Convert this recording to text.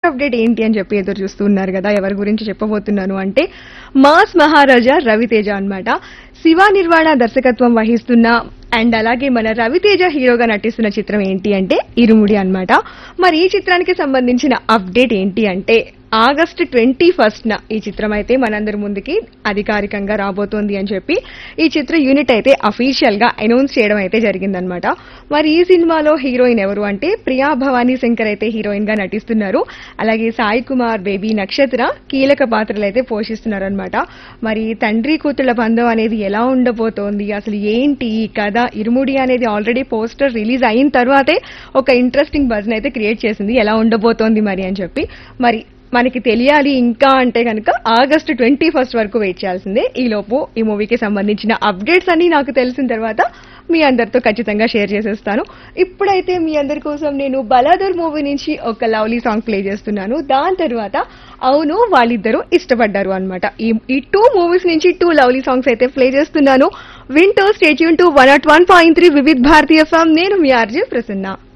update ఏంటి అని చెప్పి ఎదురు చూస్తున్నారు కదా ఎవరి గురించి చెప్పబోతున్నాను అంటే మాస్ మహారాజా రవితేజ అన్నమాట శివ నిర్వాణ దర్శకత్వం వహిస్తున్న అండ్ అలాగే మన రవితేజ హీరోగా నటిస్తున్న చిత్రం ఏంటి అంటే ఇరుముడి అన్నమాట మరి ఈ చిత్రానికి సంబంధించిన అప్డేట్ ఏంటి అంటే ఆగస్టు ట్వంటీ ఫస్ట్ న ఈ చిత్రం అయితే మనందరి ముందుకి అధికారికంగా రాబోతోంది అని చెప్పి ఈ చిత్ర యూనిట్ అయితే అఫీషియల్ గా అనౌన్స్ చేయడం అయితే జరిగిందనమాట మరి ఈ సినిమాలో హీరోయిన్ ఎవరు అంటే ప్రియా భవానీ శంకర్ అయితే హీరోయిన్ గా నటిస్తున్నారు అలాగే సాయి కుమార్ బేబీ నక్షత్ర కీలక పాత్రలు అయితే పోషిస్తున్నారనమాట మరి తండ్రి కూతుళ్ళ బంధం అనేది ఎలా ఉండబోతోంది అసలు ఏంటి ఈ కథ ఇరుముడి అనేది ఆల్రెడీ పోస్టర్ రిలీజ్ అయిన తర్వాతే ఒక ఇంట్రెస్టింగ్ బజ్ అయితే క్రియేట్ చేసింది ఎలా ఉండబోతోంది మరి అని చెప్పి మరి మనకి తెలియాలి ఇంకా అంటే కనుక ఆగస్టు ట్వంటీ ఫస్ట్ వరకు వెయిట్ చేయాల్సిందే ఈ లోపు ఈ మూవీకి సంబంధించిన అప్డేట్స్ అన్ని నాకు తెలిసిన తర్వాత మీ అందరితో ఖచ్చితంగా షేర్ చేసేస్తాను ఇప్పుడైతే మీ అందరి కోసం నేను బలాదూర్ మూవీ నుంచి ఒక లవ్లీ సాంగ్ ప్లే చేస్తున్నాను దాని తర్వాత అవును వాళ్ళిద్దరూ ఇష్టపడ్డారు అనమాట ఈ ఈ టూ మూవీస్ నుంచి టూ లవ్లీ సాంగ్స్ అయితే ప్లే చేస్తున్నాను వింటూ stay tuned to one not one point three Vividh Bharati FM నేను మీ ఆర్జే ప్రసన్న